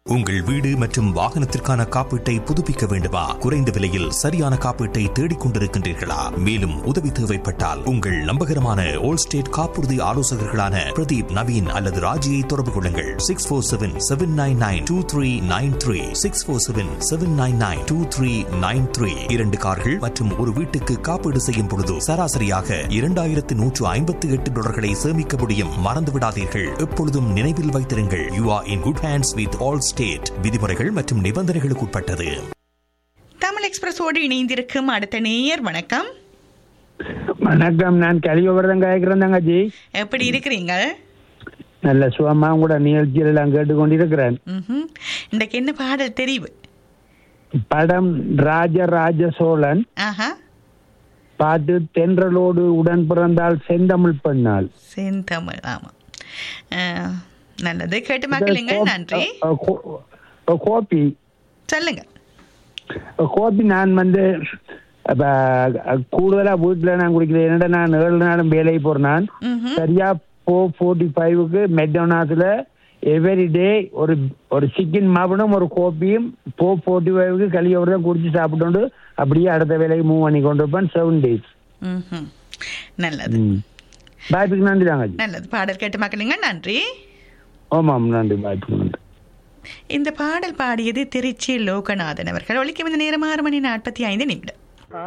உங்கள் வீடு மற்றும் வாகனத்திற்கான காப்பீட்டை புதுப்பிக்க வேண்டுமா குறைந்த விலையில் சரியான காப்பீட்டை தேடிக் கொண்டிருக்கின்றீர்களா மேலும் உதவி தேவைப்பட்டால் உங்கள் நம்பகரமான ஓல் ஸ்டேட் காப்புறுதி ஆலோசகர்களான பிரதீப் நவீன் அல்லது ராஜியை தொடர்பு கொள்ளுங்கள் six four seven seven nine nine two three nine three six four seven seven nine nine two three nine three இரண்டு கார்கள் மற்றும் ஒரு வீட்டுக்கு காப்பீடு செய்யும் பொழுது சராசரியாக இரண்டாயிரத்து நூற்று ஐம்பத்தி எட்டு டாலர்களை சேமிக்க முடியும் மறந்து விடாதீர்கள் எப்பொழுதும் நினைவில் வைத்திருங்கள் you are in good hands with Allstate விதிமுறைகள் மற்றும் நிபந்தனைகளுக்கு உட்பட்டது தமிழ் எக்ஸ்பிரஸோடு இணைந்திருக்கும் அடுத்த நேயர் வணக்கம் வணக்கம் நான் கலியோவரதம் கேட்கிறேன் தங்கச்சி எப்படி இருக்கிறீங்க நல்ல சுகமா கூட நிகழ்ச்சிகள் எல்லாம் கேட்டுக்கொண்டிருக்கிறேன் ம்ஹும். இன்றைக்கு என்ன பாடல் தெரிவு படம் ராஜராஜ சோழன் ஆஹா பாட்டு தென்றலோடு உடன் பிறந்தால் செந்தமிழ் பெண்ணால் செந்தமிழ் ஆமாம் அஹ், நல்லது கேட்டு மக்களுங்க நன்றி அஹ், கோ- அஹ், கோபி சொல்லுங்க அஹ், கோபி நான் வந்து அப்ப, அஹ், கூடுதலா வீட்டுல நான் குடிக்கிறேன் என்னடா நான் ஏழு நாளும் வேலைக்கு போறேன் நான் ம்ஹும். சரியா ஃபோர் ஃபோர்ட்டி ஃபைவுக்கு மெக்டோனாஸ்ல எவ்ரி டே ஒரு ஒரு சிக்கன் மாப்பிடும் ஒரு கோப்பியும் ஃபோர் ஃபோர்ட்டி ஃபைவுக்கு கலியோட தான் குடிச்சு சாப்பிட்டு அப்படியே அடுத்த வேலைக்கு மூவ் பண்ணி கொண்டு இருப்பேன் செவன் டேஸ் ம்ஹும். நல்லது பாய்ப்புக்கு நன்றி தாங்க நல்லது பாடல் கேட்டு மக்களுங்க நன்றி ஆமாம் நன்றி பாய்ப்புக்கு நன்றி இந்த பாடல் பாடியது திருச்சி லோகநாதன் அவர்கள் ஒழிக்கும் இந்த நேரம் ஆறு மணி நாற்பத்தி ஐந்து நிமிடம்